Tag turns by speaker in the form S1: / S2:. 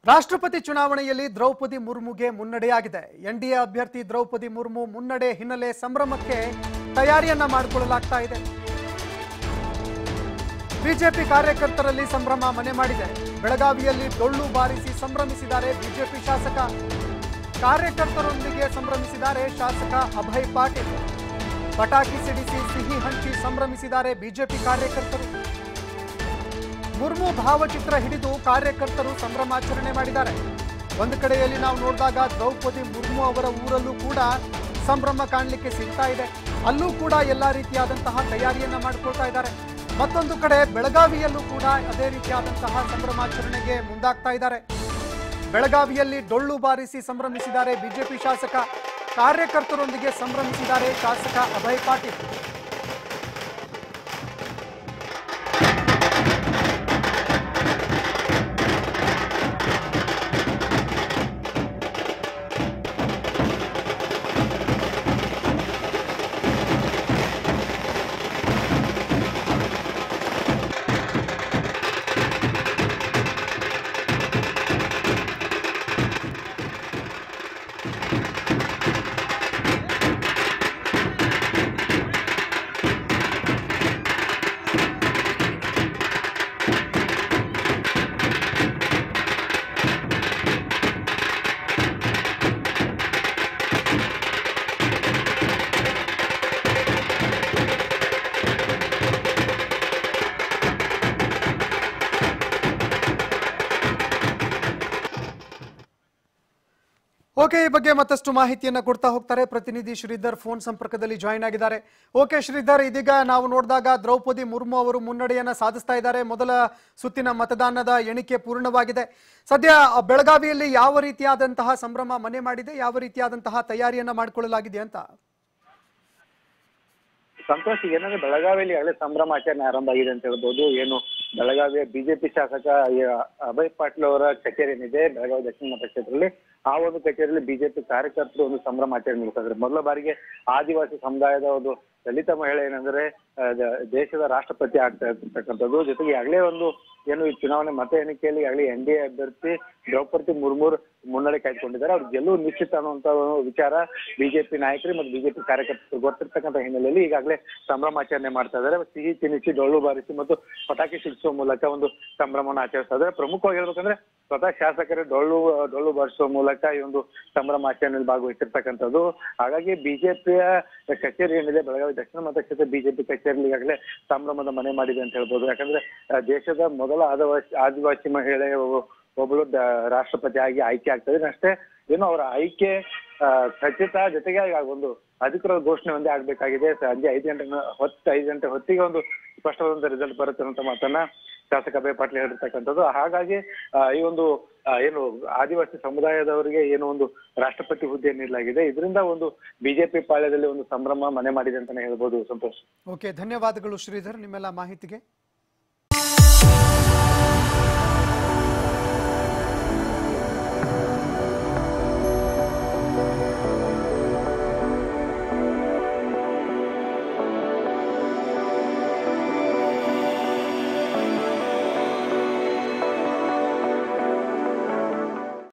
S1: ರಾಷ್ಟ್ರಪತಿ ಚುನಾವಣೆಯಲ್ಲಿ ದ್ರೌಪದಿ ಮುರ್ಮುಗೆ ಮುನ್ನಡೆಯಾಗಿದೆ ಎನ್ಡಿಎ ಅಭ್ಯರ್ಥಿ ದ್ರೌಪದಿ ಮುರ್ಮು ಮುನ್ನಡೆ ಹಿನ್ನೆಲೆ ಸಂಭ್ರಮಕ್ಕೆ ತಯಾರಿಯನ್ನ ಮಾಡಿಕೊಳ್ಳಲಾಗ್ತಾ ಇದೆ ಬಿಜೆಪಿ ಕಾರ್ಯಕರ್ತರಲ್ಲಿ ಸಂಭ್ರಮ ಮನೆ ಮಾಡಿದೆ ಬೆಳಗಾವಿಯಲ್ಲಿ ಡೊಳ್ಳು ಬಾರಿಸಿ ಸಂಭ್ರಮಿಸಿದ್ದಾರೆ ಬಿಜೆಪಿ ಶಾಸಕ ಕಾರ್ಯಕರ್ತರೊಂದಿಗೆ ಸಂಭ್ರಮಿಸಿದ್ದಾರೆ ಶಾಸಕ ಅಭಯ್ ಪಾಟೀಲ್ ಪಟಾಕಿ ಸಿಡಿಸಿ ಸಿಹಿ ಹಂಚಿ ಸಂಭ್ರಮಿಸಿದ್ದಾರೆ ಬಿಜೆಪಿ ಕಾರ್ಯಕರ್ತರು ಮುರ್ಮು ಭಾವಚಿತ್ರ ಹಿಡಿದು ಕಾರ್ಯಕರ್ತರು ಸಂಭ್ರಮಾಚರಣೆ ಮಾಡಿದ್ದಾರೆ ಒಂದು ಕಡೆಯಲ್ಲಿ ನಾವು ನೋಡಿದಾಗ ದ್ರೌಪದಿ ಮುರ್ಮು ಅವರ ಊರಲ್ಲೂ ಕೂಡ ಸಂಭ್ರಮ ಕಾಣಲಿಕ್ಕೆ ಸಿಗ್ತಾ ಇದೆ ಅಲ್ಲೂ ಕೂಡ ಎಲ್ಲಾ ರೀತಿಯಾದಂತಹ ತಯಾರಿಯನ್ನ ಮಾಡಿಕೊಳ್ತಾ ಇದ್ದಾರೆ ಮತ್ತೊಂದು ಕಡೆ ಬೆಳಗಾವಿಯಲ್ಲೂ ಕೂಡ ಅದೇ ರೀತಿಯಾದಂತಹ ಸಂಭ್ರಮಾಚರಣೆಗೆ ಮುಂದಾಗ್ತಾ ಇದ್ದಾರೆ ಬೆಳಗಾವಿಯಲ್ಲಿ ಡೊಳ್ಳು ಬಾರಿಸಿ ಸಂಭ್ರಮಿಸಿದ್ದಾರೆ ಬಿಜೆಪಿ ಶಾಸಕ ಕಾರ್ಯಕರ್ತರೊಂದಿಗೆ ಸಂಭ್ರಮಿಸಿದ್ದಾರೆ ಶಾಸಕ ಅಭಯ್ ಪಾಟೀಲ್ ಓಕೆ ಈ ಬಗ್ಗೆ ಮತ್ತಷ್ಟು ಮಾಹಿತಿಯನ್ನ ಕೊಡ್ತಾ ಹೋಗ್ತಾರೆ ಪ್ರತಿನಿಧಿ ಶ್ರೀಧರ್ ಫೋನ್ ಸಂಪರ್ಕದಲ್ಲಿ ಜಾಯಿನ್ ಆಗಿದ್ದಾರೆ ಓಕೆ ಶ್ರೀಧರ್ ಇದೀಗ ನಾವು ನೋಡಿದಾಗ ದ್ರೌಪದಿ ಮುರ್ಮು ಅವರು ಮುನ್ನಡೆಯನ್ನ ಸಾಧಿಸ್ತಾ ಇದ್ದಾರೆ ಮೊದಲ ಸುತ್ತಿನ ಮತದಾನದ ಎಣಿಕೆ ಪೂರ್ಣವಾಗಿದೆ ಸದ್ಯ ಬೆಳಗಾವಿಯಲ್ಲಿ ಯಾವ ರೀತಿಯಾದಂತಹ ಸಂಭ್ರಮ ಮನೆ ಮಾಡಿದೆ ಯಾವ ರೀತಿಯಾದಂತಹ ತಯಾರಿಯನ್ನ ಮಾಡಿಕೊಳ್ಳಲಾಗಿದೆ ಅಂತ
S2: ಸಂತೋಷ್ ಈಗ ಏನಂದ್ರೆ ಬೆಳಗಾವಿಯಲ್ಲಿ ಹಳೆ ಸಂಭ್ರಮಾಚರಣೆ ಆರಂಭ ಆಗಿದೆ ಅಂತ ಹೇಳ್ಬೋದು ಏನು ಬೆಳಗಾವಿಯ ಬಿಜೆಪಿ ಶಾಸಕ ಯ- ಅಭಯ್ ಪಾಟೀಲ್ ಅವರ ಕಚೇರಿ ಏನಿದೆ ಬೆಳಗಾವಿ ದಕ್ಷಿಣ ಮತಕ್ಷೇತ್ರದಲ್ಲಿ ಆ ಒಂದು ಕಚೇರಿಯಲ್ಲಿ ಬಿಜೆಪಿ ಕಾರ್ಯಕರ್ತರು ಒಂದು ಸಂಭ್ರಮಾಚರಣೆ ನಡೆಸಿದ್ರೆ ಮೊದಲ ಬಾರಿಗೆ ಆದಿವಾಸಿ ಸಮುದಾಯದ ಒಂದು ದಲಿತ ಮಹಿಳೆ ಏನಂದ್ರೆ ಆ, ದ- ದೇಶದ ರಾಷ್ಟ್ರಪತಿ ಆಗ್ತಾ ಇರ್ತಕ್ಕಂಥದ್ದು ಜೊತೆಗೆ ಆಗಲೇ ಒಂದು ಏನು ಈ ಚುನಾವಣೆ ಮತ ಎಣಿಕೆಯಲ್ಲಿ ಆಗಲೇ ಎನ್ ಡಿ ಎ ಅಭ್ಯರ್ಥಿ ದ್ರೌಪದಿ ಮುರ್ಮುರ್ ಮುನ್ನಡೆ ಕಾಯ್ದುಕೊಂಡಿದ್ದಾರೆ ಅವ್ರ ಗೆಲುವು ನಿಶ್ಚಿತ ಅನ್ನುವಂತ ಒಂದು ವಿಚಾರ ಬಿಜೆಪಿ ನಾಯಕರು ಮತ್ತು ಬಿಜೆಪಿ ಕಾರ್ಯಕರ್ತರು ಗೊತ್ತಿರ್ತಕ್ಕಂಥ ಹಿನ್ನೆಲೆಯಲ್ಲಿ ಈಗಾಗಲೇ ಸಂಭ್ರಮಾಚರಣೆ ಮಾಡ್ತಾ ಇದ್ದಾರೆ ಸಿಹಿ ತಿನ್ನಿಸಿ ಡೊಳ್ಳು ಬಾರಿಸಿ ಮತ್ತು ಪಟಾಕಿ ಸಿಡಿಸುವ ಮೂಲಕ ಒಂದು ಸಂಭ್ರಮವನ್ನು ಆಚರಿಸ್ತಾ ಇದ್ದಾರೆ ಪ್ರಮುಖವಾಗಿ ಹೇಳ್ಬೇಕಂದ್ರೆ ಸ್ವತಃ ಶಾಸಕರು ಡೊಳ್ಳು ಡೊಳ್ಳು ಬಾರಿಸುವ ಮೂಲಕ ಈ ಒಂದು ಸಂಭ್ರಮಾಚರಣೆಯಲ್ಲಿ ಭಾಗವಹಿಸಿರ್ತಕ್ಕಂಥದ್ದು ಹಾಗಾಗಿ ಬಿಜೆಪಿಯ ಕಚೇರಿ ಏನಿದೆ ಬೆಳಗಾವಿ ದಕ್ಷಿಣ ಮತಕ್ಷೇತ್ರ ಬಿಜೆಪಿ ಕಚೇರಿಯಲ್ಲಿ ಈಗಾಗಲೇ ಸಂಭ್ರಮದ ಮನೆ ಮಾಡಿದೆ ಅಂತ ಹೇಳ್ಬೋದು ಯಾಕಂದ್ರೆ ಆ, ದೇಶದ ಮೊದಲ ಆದಿವಾಸಿ ಆದಿವಾಸಿ ಮಹಿಳೆ ಒಬ್ಬ- ಒಬ್ಬಳು ದ- ರಾಷ್ಟ್ರಪತಿ ಆಗಿ ಆಯ್ಕೆ ಆಗ್ತದೆ ಅಷ್ಟೇ ಏನು ಅವರ ಆಯ್ಕೆ ಆ, ಖಚಿತ ಜೊತೆಗೆ ಈಗ ಒಂದು ಅಧಿಕೃತ ಘೋಷಣೆ ಒಂದೇ ಆಗ್ಬೇಕಾಗಿದೆ ಸಂಜೆ ಐದು ಗಂಟೆ ಹೊತ್ತು ಐದು ಗಂಟೆ ಹೊತ್ತಿಗೆ ಒಂದು ಸ್ಪಷ್ಟವಾದಂತ ರಿಸಲ್ಟ್ ಬರುತ್ತೆ ಅನ್ನೋ ಮಾತನ್ನ ಶಾಸಕ ಅಭಯ ಪಾಟೀಲ್ ಹೇಳಿರ್ತಕ್ಕಂಥದ್ದು ಹಾಗಾಗಿ ಆ, ಈ ಒಂದು ಆ, ಏನು ಆದಿವಾಸಿ ಸಮುದಾಯದವರಿಗೆ ಏನು ಒಂದು ರಾಷ್ಟ್ರಪತಿ ಹುದ್ದೆ ನೀಡಲಾಗಿದೆ ಇದರಿಂದ ಒಂದು ಬಿಜೆಪಿ ಪಾಳ್ಯದಲ್ಲಿ ಒಂದು ಸಂಭ್ರಮ ಮನೆ ಮಾಡಿದೆ ಅಂತಾನೆ ಹೇಳ್ಬೋದು ಸಂತೋಷ್
S1: ಓಕೆ ಧನ್ಯವಾದಗಳು ಶ್ರೀಧರ್ ನಿಮ್ಮೆಲ್ಲ ಮಾಹಿತಿಗೆ